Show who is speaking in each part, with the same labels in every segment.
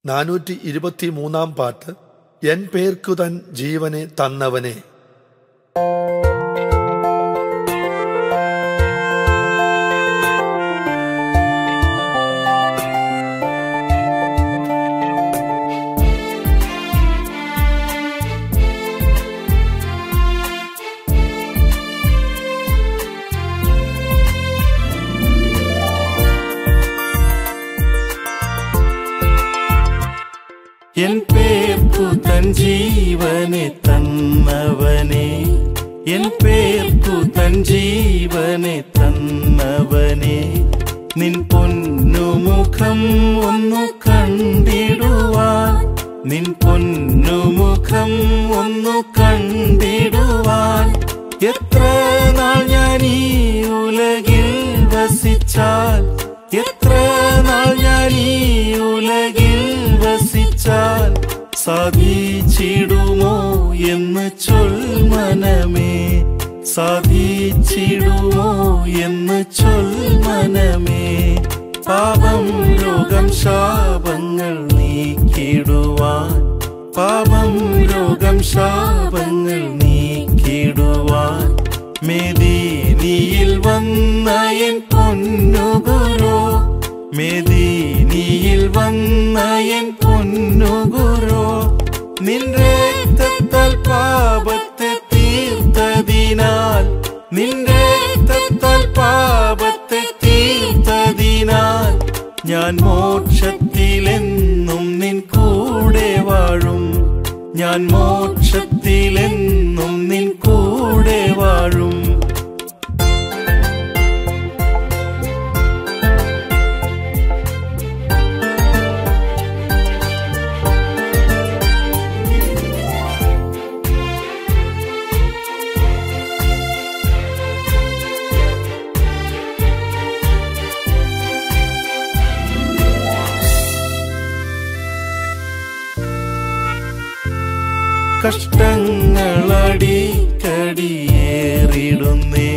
Speaker 1: നാനൂറ്റി ഇരുപത്തി മൂന്നാം പാട്ട് എൻ പേർക്കു തൻ ജീവനെ തന്നവനെ
Speaker 2: എൻ പേർക്കു തൻ ജീവനെ തന്നവനെ എൻ പേർക്കു തൻ ജീവനെ തന്നവനെ നിൻ പൊന്നുമുഖം ഒന്നു കണ്ടിടുവാൻ നിൻ പൊന്നുമുഖം ഒന്നു കണ്ടിടുവാൻ എത്ര നാൾ ഞാൻ ഈ ഉലകിൽ വസിച്ചാൽ എത്ര നാൾ ഞാൻ ഈ ഉലകിൽ വസിച്ചാൽ സാധിച്ചിടുമോ എന്ന് ചൊൽ മനമേ സാധിച്ചിടുമോ എന്ന് ചൊൽ മനമേ പാപം രോഗം ശാപങ്ങൾ നീക്കിടുവാൻ പാപം രോഗം ശാപങ്ങൾ നീക്കിടുവാൻ മേദീനിയിൽ വന്ന എൻ പൊന്നുഗുരു മേദീനിയിൽ വന്ന എൻ പൊന്നുഗുരു നിൻ രക്തത്താൽ പാപത്തെ തീർത്തതിനാൽ നിൻ രക്തത്താൽ പാപത്തെ തീർത്തതിനാൽ ഞാൻ മോക്ഷത്തിലെന്നും നിൻ കൂടെ വാഴും ഞാൻ മോക്ഷത്തിലെന്നും നിൻ കൂടെ വാഴും കഷ്ടങ്ങളടിക്കടിയേറിടുന്നേ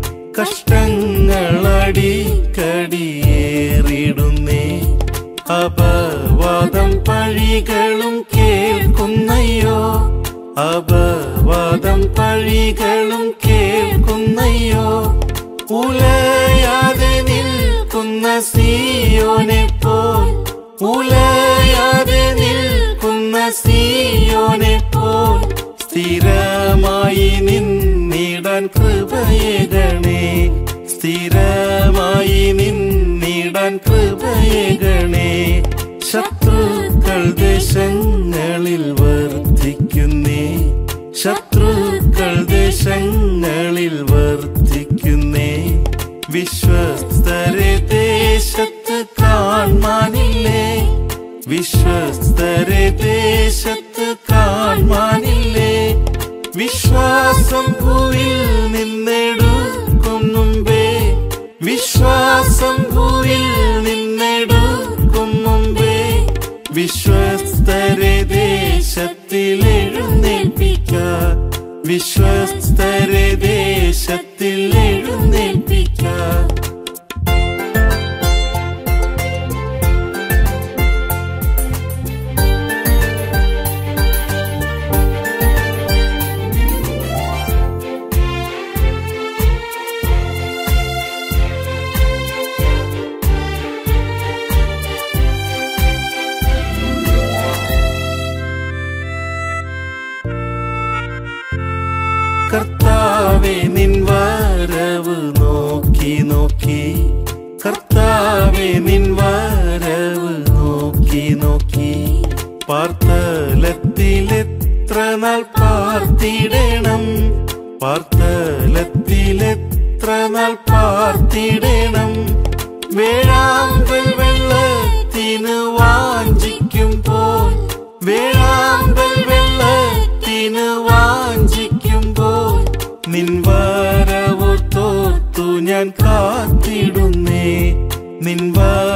Speaker 2: കഷ്ടങ്ങളടിക്കടിയേറിടുന്നേ അപവാദം പഴികളും കേൾക്കുന്നയ്യോ അപവാദം പഴികളും കേൾക്കുന്നയ്യോ ഉലയാതെ നിൽക്കുന്ന സിയോനെ പോൽ ഉലയാതെ നിൽക്കുന്ന സിയോനെ പോൽ സ്ഥിരമായി നിന്നിടാൻ കൃപയകണേ സ്ഥിരമായി നിന്നിടാൻ കൃപയകണേ ശത്രുക്കൾ ദേശങ്ങളിൽ വർദ്ധിക്കുന്നേ ശത്രുക്കൾ ദേശങ്ങളിൽ വർദ്ധിക്കുന്നേ വിശ്വസ്തരെ ദേശത്ത് കാണാനില്ലേ വിശ്വസ്തരെ ദേശത്ത് കാണാനില്ലേ വിശ്വാസം ഭൂവിൽ നിന്നെടുക്കും മുമ്പേ വിശ്വാസം ഭൂവിൽ നിന്നെടുക്കും മുമ്പേ വിശ്വസ്തരെ ദേശത്തിൽ എഴുന്നേൽപ്പിക്ക വിശ്വസ്തരെ ദേശത്തിൽ എഴുന്നേൽപ്പിക്ക കർത്താവെ നിൻ വരവ് നോക്കി നോക്കി കർത്താവെ നിൻ വരവ് നോക്കി നോക്കി പാർത്തലത്തിലെത്ര നാൾ പാർത്തിടണം പാർത്തലത്തിലെത്ര നാൾ പാർത്തിടണം വേഴാമ്പൽ വെള്ളത്തിന് വാഞ്ചിക്കുമ്പോൾ വേഴാമ്പൽ വെള്ളത്തിന് വാഞ്ചിക്കുമ്പോൾ നിൻ വരവു തോർത്തു ഞാൻ കാത്തിടുന്നേ നിൻ വ